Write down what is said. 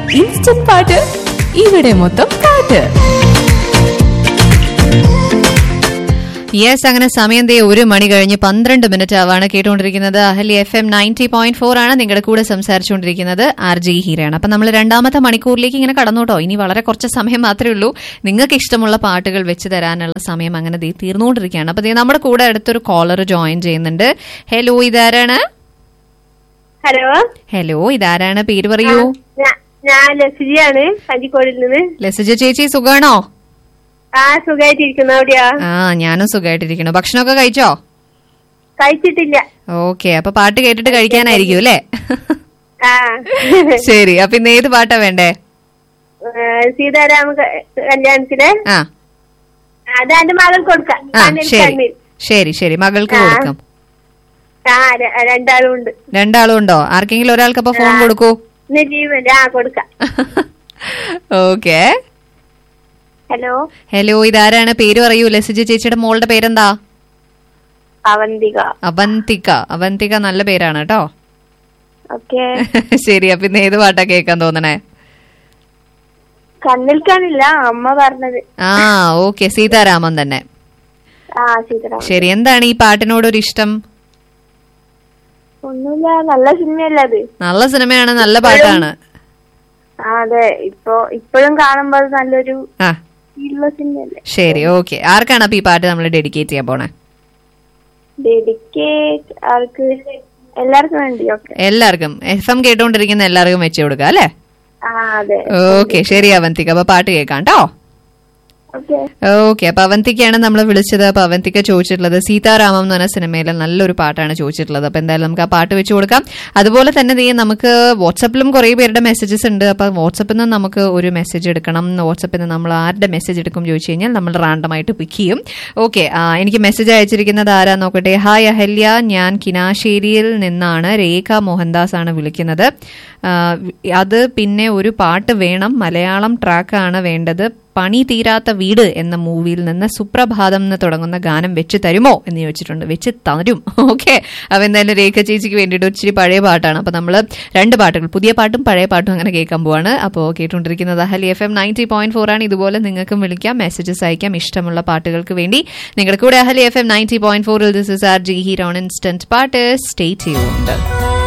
Instant പാട്ട് ഇവിടെ മൊത്തം പാട്ട് യെസ് അങ്ങനെ സമയം ദേ ഒരു മണി കഴിഞ്ഞ് പന്ത്രണ്ട് മിനിറ്റ് ആവാണ് കേട്ടുകൊണ്ടിരിക്കുന്നത് Ahalia F M ninety point four ആണ് നിങ്ങളുടെ കൂടെ സംസാരിച്ചുകൊണ്ടിരിക്കുന്നത് ആർ ജി ഹീരയാണ് അപ്പൊ നമ്മൾ രണ്ടാമത്തെ മണിക്കൂറിലേക്ക് ഇങ്ങനെ കടന്നോട്ടോ ഇനി വളരെ കുറച്ച് സമയം മാത്രമേ ഉള്ളൂ നിങ്ങൾക്ക് ഇഷ്ടമുള്ള പാട്ടുകൾ വെച്ച് തരാനുള്ള സമയം അങ്ങനെ ദേ തീർന്നുകൊണ്ടിരിക്കുകയാണ് അപ്പൊ ദേ നമ്മുടെ കൂടെ അടുത്തൊരു കോളർ ജോയിൻ ചെയ്യുന്നുണ്ട് ഹലോ ഇതാരാണ് ഹലോ ഹലോ ഇതാരാണ് പേര് പറയൂ ഞാ- ഞാൻ ലസിജിയാണ് കഞ്ചിക്കോടിൽ നിന്ന് ലസിജ ചേച്ചി സുഖാണോ ആ സുഖമായിട്ടിരിക്കുന്നു അവിടെയാ ആ ഞാനും സുഖമായിട്ടിരിക്കുന്നു ഭക്ഷണമൊക്കെ കഴിച്ചോ കഴിച്ചിട്ടില്ല ഓക്കെ അപ്പൊ പാട്ട് കേട്ടിട്ട് കഴിക്കാനായിരിക്കും അല്ലേ ആ ശരി അപ്പൊ ഇന്ന് ഏത് പാട്ടാ വേണ്ടേ ഏ, സീതാരാമ ക- കല്യാണത്തിലെ ആ അത് എന്റെ മകൾ കൊടുക്കാം ആ കണ്ണിൽ ശരി കണ്ണിൽ ശരി ശരി മകൾക്ക് ആ. കൊടുക്കും ആ ര- രണ്ടാളും ഉണ്ട് രണ്ടാളും ഉണ്ടോ ആർക്കെങ്കിലും ഒരാൾക്ക് അപ്പൊ ഫോൺ കൊടുക്കൂ ഇന്ന് ജീവൻ ആ കൊടുക്കാം ഓക്കെ ഹലോ ഹലോ ഇതാരാണ് പേര് പറയൂ ലസിജ ചേച്ചിയുടെ മോളുടെ പേരെന്താ അവന്തിക അവന്തിക അവന്തിക നല്ല പേരാണ് കേട്ടോ ഓക്കെ ശരി അപ്പൊ ഇന്ന് ഏത് പാട്ടാ കേൾക്കാൻ തോന്നണേ കണ്ണിൽ കാണില്ല അമ്മ പറഞ്ഞത് ആ ഓക്കെ സീതാരാമൻ തന്നെ ആ സീതാരാമ ശരി എന്താണ് ഈ പാട്ടിനോടൊരു ഇഷ്ടം ഒന്നുമില്ല നല്ല സിനിമയല്ല അത് നല്ല സിനിമയാണ് നല്ല പാട്ടാണ് ആ അതെ ഇപ്പൊ ഇപ്പോഴും കാണുമ്പോ അത് നല്ലൊരു ആ ഉള്ള സിനിമയല്ലേ ശരി ഓക്കെ ആർക്കാണ് അപ്പൊ ഈ പാട്ട് നമ്മൾ ഡെഡിക്കേറ്റ് ചെയ്യാൻ പോണേ ഡെഡിക്കേറ്റ് ആൾക്ക് എല്ലാവർക്കും വേണ്ടി ഓക്കെ എല്ലാവർക്കും എഫ് എം കേട്ടോണ്ടിരിക്കുന്ന എല്ലാവർക്കും വെച്ചു കൊടുക്കാം അല്ലേ ആ അതെ ഓക്കെ ശരി അവന്തിക അപ്പൊ പാട്ട് കേൾക്കാം കേട്ടോ ഓക്കെ ഓക്കെ അപ്പൊ അവന്തിക്കയാണ് നമ്മൾ വിളിച്ചത് അപ്പൊ അവന്തിക്ക ചോദിച്ചിട്ടുള്ളത് സീതാരാമം എന്ന് പറഞ്ഞ സിനിമയിലെ നല്ലൊരു പാട്ടാണ് ചോദിച്ചിട്ടുള്ളത് അപ്പൊ എന്തായാലും നമുക്ക് ആ പാട്ട് വെച്ച് കൊടുക്കാം അതുപോലെ തന്നെ ദേ നമുക്ക് വാട്സപ്പിലും കുറെ പേരുടെ മെസ്സേജസ് ഉണ്ട് അപ്പൊ വാട്സപ്പിൽ നിന്ന് നമുക്ക് ഒരു മെസ്സേജ് എടുക്കണം വാട്സപ്പിൽ നിന്ന് നമ്മൾ ആരുടെ മെസ്സേജ് എടുക്കും ചോദിച്ചു കഴിഞ്ഞാൽ നമ്മൾ റാൻഡം ആയിട്ട് പിക്ക് ചെയ്യും ഓക്കെ എനിക്ക് മെസ്സേജ് അയച്ചിരിക്കുന്നത് ആരാ നോക്കട്ടെ ഹായ് അഹല്യ ഞാൻ കിനാശ്ശേരിയിൽ നിന്നാണ് രേഖ മോഹൻദാസ് ആണ് വിളിക്കുന്നത് ആ, അത് പിന്നെ ഒരു പാട്ട് വേണം മലയാളം ട്രാക്കാണ് വേണ്ടത് പണി തീരാത്ത വീട് എന്ന മൂവിയിൽ നിന്ന് സുപ്രഭാതം എന്ന് തുടങ്ങുന്ന ഗാനം വെച്ച് തരുമോ എന്ന് ചോദിച്ചിട്ടുണ്ട് വെച്ച് തരും ഓക്കെ അപ്പൊ എന്തായാലും രേഖ ചേച്ചിക്ക് വേണ്ടിയിട്ട് ഇച്ചിരി പഴയ പാട്ടാണ് അപ്പൊ നമ്മൾ രണ്ട് പാട്ടുകൾ പുതിയ പാട്ടും പഴയ പാട്ടും അങ്ങനെ കേൾക്കാൻ പോവാണ് അപ്പോൾ കേട്ടുകൊണ്ടിരിക്കുന്നത് Ahalia F M ninety point four ആണ് ഇതുപോലെ നിങ്ങൾക്കും വിളിക്കാം മെസ്സേജസ് അയക്കാം ഇഷ്ടമുള്ള പാട്ടുകൾക്ക് വേണ്ടി നിങ്ങളുടെ കൂടെ Ahalia F M ninety point ഫോറിൽ ദിസ് ഇസ് ആർ ജി ഹീറോൺ ഇൻസ്റ്റന്റ് പാട്ട് സ്റ്റേ ചെയ്യുന്നുണ്ട്